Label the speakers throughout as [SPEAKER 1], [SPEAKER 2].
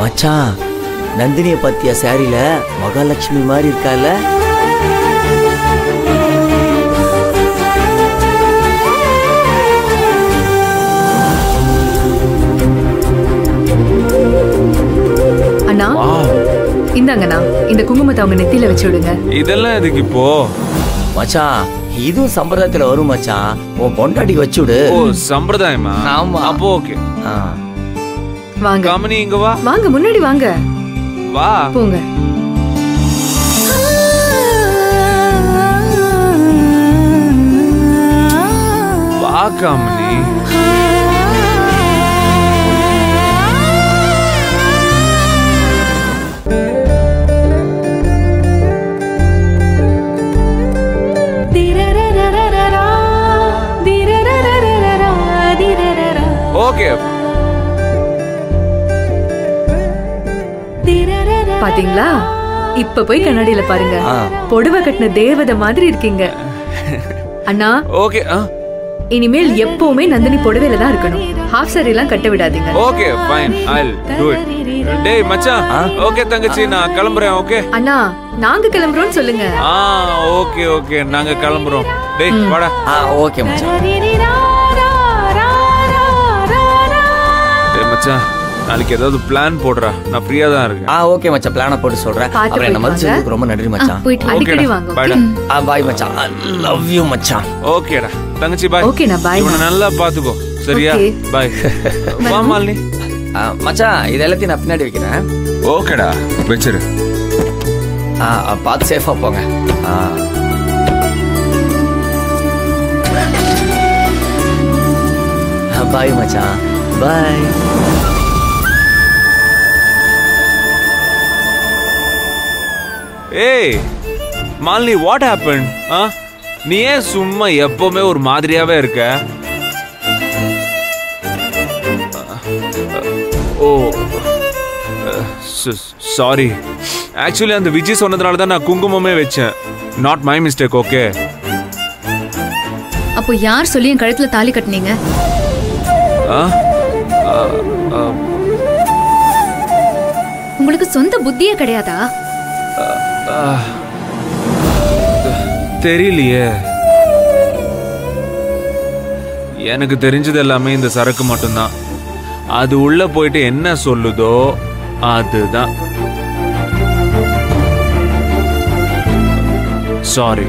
[SPEAKER 1] மச்சான் நந்தினிய பத்திய சாரியில மகாலட்சுமி மாதிரி இருக்கால
[SPEAKER 2] அண்ணா இந்தாங்கண்ணா இந்த குங்குமத்தை அவங்க நெத்தியில வச்சு விடுங்க
[SPEAKER 3] இதெல்லாம் எதுக்கு இப்போ
[SPEAKER 1] மச்சான் இதுவும் சம்பிரதாயத்துல வரும் மச்சான் உன் பொண்டாட்டிக்கு வச்சு விடு
[SPEAKER 3] ஓ சம்பிரதாயமா
[SPEAKER 1] ஆமா.
[SPEAKER 3] அப்போ ஓகே
[SPEAKER 1] ஆ.
[SPEAKER 2] வாங்க
[SPEAKER 3] காமினி இங்க வா
[SPEAKER 2] வாங்க முன்னாடி வாங்க
[SPEAKER 3] வா
[SPEAKER 2] போங்க
[SPEAKER 3] வா காமினி ஓகே
[SPEAKER 2] பாத்தீங்களா இப்ப போய் கண்ணாடியில பாருங்க
[SPEAKER 1] ஆ.
[SPEAKER 2] புடவை கட்டின தேவதை மாதிரி இருக்கீங்க அண்ணா
[SPEAKER 3] ஓகே
[SPEAKER 2] இனிமேல் எப்பவுமே நந்தினி புடவையில தான் இருக்கணும் ஹாஃப் சாரி எல்லாம் கட்ட விடாதீங்க
[SPEAKER 3] okay fine I'll do it டேய் மச்சான் ஓகே தங்கச்சி நான் கிளம்புறேன் ஓகே
[SPEAKER 2] அண்ணா நாங்க கிளம்புறோம்னு சொல்லுங்க
[SPEAKER 3] ஆ ஓகே ஓகே நாங்க கிளம்புறோம் டேய் வாடா
[SPEAKER 1] ஆ ஓகே மச்சான்
[SPEAKER 3] டேய் மச்சான் நாளைக்கு ஏதாவது பிளான் போடுறா நான் ஃப்ரீயா தான் இருக்கேன்
[SPEAKER 1] ஆ ஓகே மச்சான் பிளான போட்டு சொல்றேன்
[SPEAKER 2] பார்த்து
[SPEAKER 1] அப்புறம் என்ன
[SPEAKER 2] போயிட்டு
[SPEAKER 1] மதிச்சதுக்கு ரொம்ப நன்றி மச்சான்
[SPEAKER 2] அடிக்கடி
[SPEAKER 3] ஓகேடா
[SPEAKER 2] வாங்க
[SPEAKER 3] பாய்டா
[SPEAKER 1] ஆ பாய் மச்சான் லவ் யூ மச்சான்
[SPEAKER 3] ஓகேடா தங்கச்சி பாய்
[SPEAKER 2] ஓகேண்ணா, bye
[SPEAKER 3] இவனை
[SPEAKER 2] ண்ணா.
[SPEAKER 3] நல்லா பாத்துக்கோ சரியா
[SPEAKER 2] Okay.
[SPEAKER 3] பாய் வா மாலினி
[SPEAKER 1] ஆ, மச்சான் இது எல்லாத்தையும் நான் பின்னாடி வைக்கிறேன்
[SPEAKER 3] ஓகேடா வச்சிரு
[SPEAKER 1] ஆ ஆ, பார்த்து சேஃபா போங்க ஆ பாய் மச்சான் பாய்
[SPEAKER 3] ஏய் மாலினி வாட் ஹேப்பன் ஆ நீ ஏன் சும்மா எப்பவுமே ஒரு மாதிரியாவே இருக்க ஓ சாரி ஆக்சுவலி அந்த விஜய் சொன்னதுனால தான் நான் குங்குமமே வச்சேன் நாட் மை மிஸ்டேக் ஓகே
[SPEAKER 4] அப்போ யார் சொல்லி என் கழுத்துல தாலி கட்டினீங்க
[SPEAKER 3] ஆ ஆ, ஆ,
[SPEAKER 4] உங்களுக்கு சொந்த புத்தியே கிடையாதா
[SPEAKER 3] ஆ. தெரியலையே எனக்கு தெரிஞ்சது எல்லாமே இந்த சரக்கு மட்டும்தான் அது உள்ள போயிட்டு என்ன சொல்லுதோ அதுதான் சாரி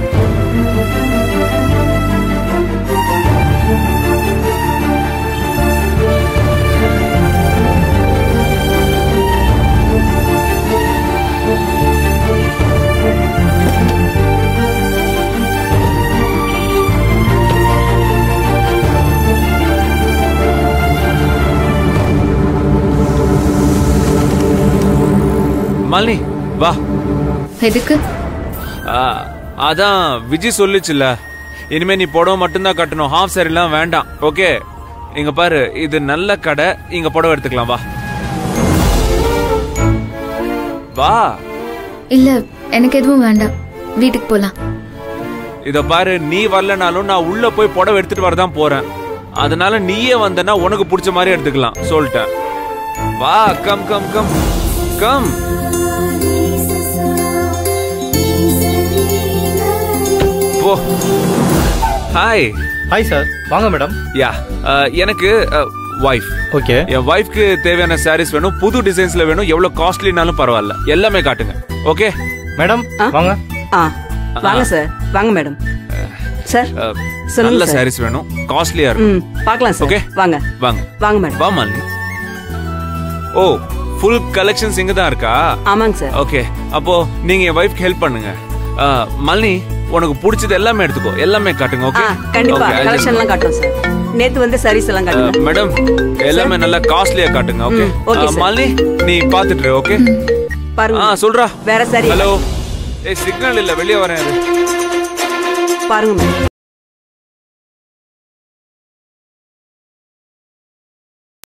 [SPEAKER 3] மாலினி வா
[SPEAKER 4] எதுக்கு
[SPEAKER 3] ஆ, அதான் விஜய் சொல்லுச்சுல்ல இனிமே நீ புடவை மட்டும்தான் கட்டணும் ஹாஃப் சாரிலாம் வேண்டாம் ஓகே இங்க பாரு இது நல்ல கடை இங்க புடவை எடுத்துக்கலாம் வா வா
[SPEAKER 4] இல்ல எனக்கு எதுவும் வேண்டாம் வீட்டுக்கு போலாம்
[SPEAKER 3] இத பாரு நீ வரலனாலும் நான் உள்ள போய் புடவை எடுத்துட்டு வரதான் போறேன் அதனால நீயே வந்தனா உனக்கு பிடிச்ச மாதிரி எடுத்துக்கலாம் சொல்லிட்டேன் வா கம் கம் கம் கம் போ ஹாய்
[SPEAKER 5] ஹாய் சார் வாங்க மேடம்
[SPEAKER 3] யா எனக்கு ஒய்ஃப்
[SPEAKER 5] ஓகே
[SPEAKER 3] என் ஒய்ஃப்க்கு தேவையான சாரீஸ் வேணும் புது டிசைன்ஸ்ல வேணும் எவ்வளவு காஸ்ட்லினாலும் பரவாயில்ல எல்லாமே காட்டுங்க ஓகே
[SPEAKER 5] மேடம்
[SPEAKER 6] ஆ?
[SPEAKER 5] வாங்க
[SPEAKER 6] ஆ வாங்க சார் வாங்க மேடம் சார்
[SPEAKER 3] அஹ்,
[SPEAKER 6] சொல்லுங்க
[SPEAKER 3] நல்ல
[SPEAKER 6] சார்.
[SPEAKER 3] சாரீஸ் வேணும் காஸ்ட்லியா இருக்கும்
[SPEAKER 6] ம் பார்க்கலாம் சார்
[SPEAKER 3] Okay.
[SPEAKER 6] வாங்க
[SPEAKER 3] வாங்க
[SPEAKER 6] வாங்க மேடம்
[SPEAKER 3] வா மாலினி ஓ ஃபுல் கலெக்ஷன்ஸ் இங்க தான் இருக்கா
[SPEAKER 6] ஆமாங்க சார்
[SPEAKER 3] ஓகே அப்போ நீங்க என் ஒய்ஃப்க்கு ஹெல்ப் பண்ணுங்க அஹ், மாலினி உனக்கு பிடிச்சது எல்லாமே எடுத்துக்கோ எல்லாமே காட்டுங்க
[SPEAKER 6] ஆ
[SPEAKER 3] ஓகே
[SPEAKER 6] கண்டிப்பா
[SPEAKER 3] Okay, I'll
[SPEAKER 6] கலெக்ஷன்
[SPEAKER 3] just-
[SPEAKER 6] எல்லாம் காட்டுறோம் சார் நேத்து வந்து சாரீஸ் எல்லாம்
[SPEAKER 3] அஹ்,
[SPEAKER 6] காட்டுங்க
[SPEAKER 3] மேடம் எல்லாமே நல்லா காஸ்ட்லியா காட்டுங்க ஓகே
[SPEAKER 6] ம், okay, sir.
[SPEAKER 3] மாலினி நீ பாத்துட்டு இரு, ஓகே ஆ
[SPEAKER 6] பாருங்க
[SPEAKER 3] சொல்றா
[SPEAKER 6] வேற சாரி
[SPEAKER 3] ஹலோ ஏய் சிக்னல் இல்ல வெளிய வரேன் இரு.
[SPEAKER 6] பாருங்க மேடம்